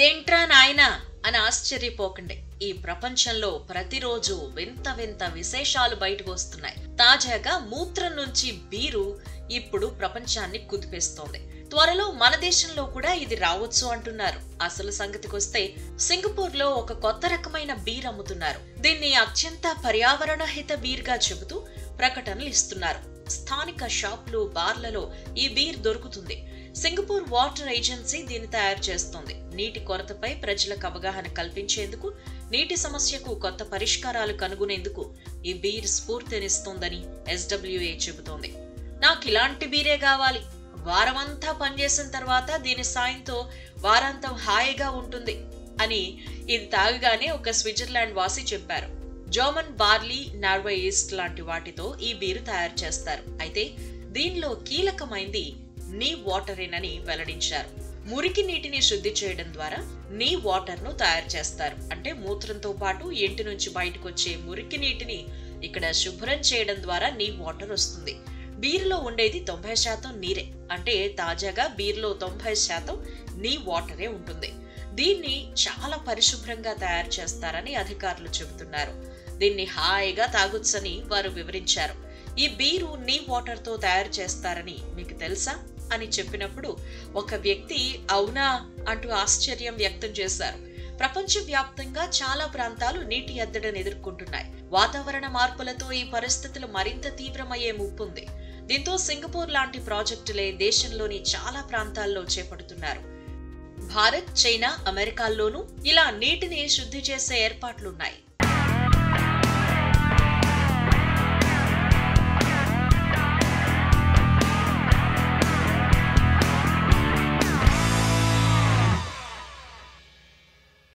ఇదేంట్రా నాయనా అని ఆశ్చర్యపోకండి ఈ ప్రపంచంలో ప్రతిరోజు వింత వింత విశేషాలు బయటకు వస్తున్నాయి తాజాగా మూత్రం నుంచి బీరు ఇప్పుడు ప్రపంచాన్ని కుదిపేస్తోంది త్వరలో మన దేశంలో కూడా ఇది రావచ్చు అంటున్నారు అసలు సంగతికొస్తే సింగపూర్ లో ఒక కొత్త రకమైన బీర్ అమ్ముతున్నారు దీన్ని అత్యంత పర్యావరణ హిత బీర్ గా చెబుతూ ప్రకటనలు ఇస్తున్నారు స్థానిక షాపులు బార్లలో ఈ బీర్ దొరుకుతుంది సింగపూర్ వాటర్ ఏజెన్సీ దీన్ని తయారు చేస్తోంది నీటి కొరతపై ప్రజలకు అవగాహన కల్పించేందుకు నీటి సమస్యకు కొత్త పరిష్కారాలు కనుగొనేందుకు ఈ బీర్ స్ఫూర్తినిస్తోందని ఎస్డబ్ల్యూఏ చెబుతోంది నాకు ఇలాంటి బీరే కావాలి వారమంతా పనిచేసిన తర్వాత దీని సాయంతో వారాంతం హాయిగా ఉంటుంది అని ఇది తాగగానే ఒక స్విట్జర్లాండ్ వాసి చెప్పారు జర్మన్ బార్లీ నార్వే ఈస్ట్ లాంటి వాటితో ఈ బీరు తయారు చేస్తారు అయితే దీనిలో కీలకమైంది నీ వాటరేనని వెల్లడించారు మురికి నీటిని శుద్ధి చేయడం ద్వారా నీ వాటర్ ను తయారు చేస్తారు అంటే మూత్రంతో పాటు ఇంటి నుంచి బయటకు వచ్చే మురికి నీటిని ఇక్కడ శుభ్రం చేయడం ద్వారా నీ వాటర్ వస్తుంది బీరులో ఉండేది తొంభై శాతం నీరే అంటే తాజాగా బీరులో తొంభై శాతం నీ వాటరే ఉంటుంది దీన్ని చాలా పరిశుభ్రంగా తయారు చేస్తారని అధికారులు చెబుతున్నారు దీన్ని హాయిగా తాగొచ్చని వారు వివరించారు ఈ బీరు నీ వాటర్ తో తయారు చేస్తారని మీకు తెలుసా అని చెప్పినప్పుడు ఒక వ్యక్తి అవునా అంటూ ఆశ్చర్యం వ్యక్తం చేశారు ప్రపంచవ్యాప్తంగా చాలా ప్రాంతాలు నీటి ఎద్దడిని ఎదుర్కొంటున్నాయి వాతావరణ మార్పులతో ఈ పరిస్థితులు మరింత తీవ్రమయ్యే ముప్పుంది దీంతో సింగపూర్ లాంటి ప్రాజెక్టులే దేశంలోని చాలా ప్రాంతాల్లో చేపడుతున్నారు భారత్ చైనా అమెరికాల్లోనూ ఇలా నీటిని శుద్ధి చేసే ఏర్పాట్లున్నాయి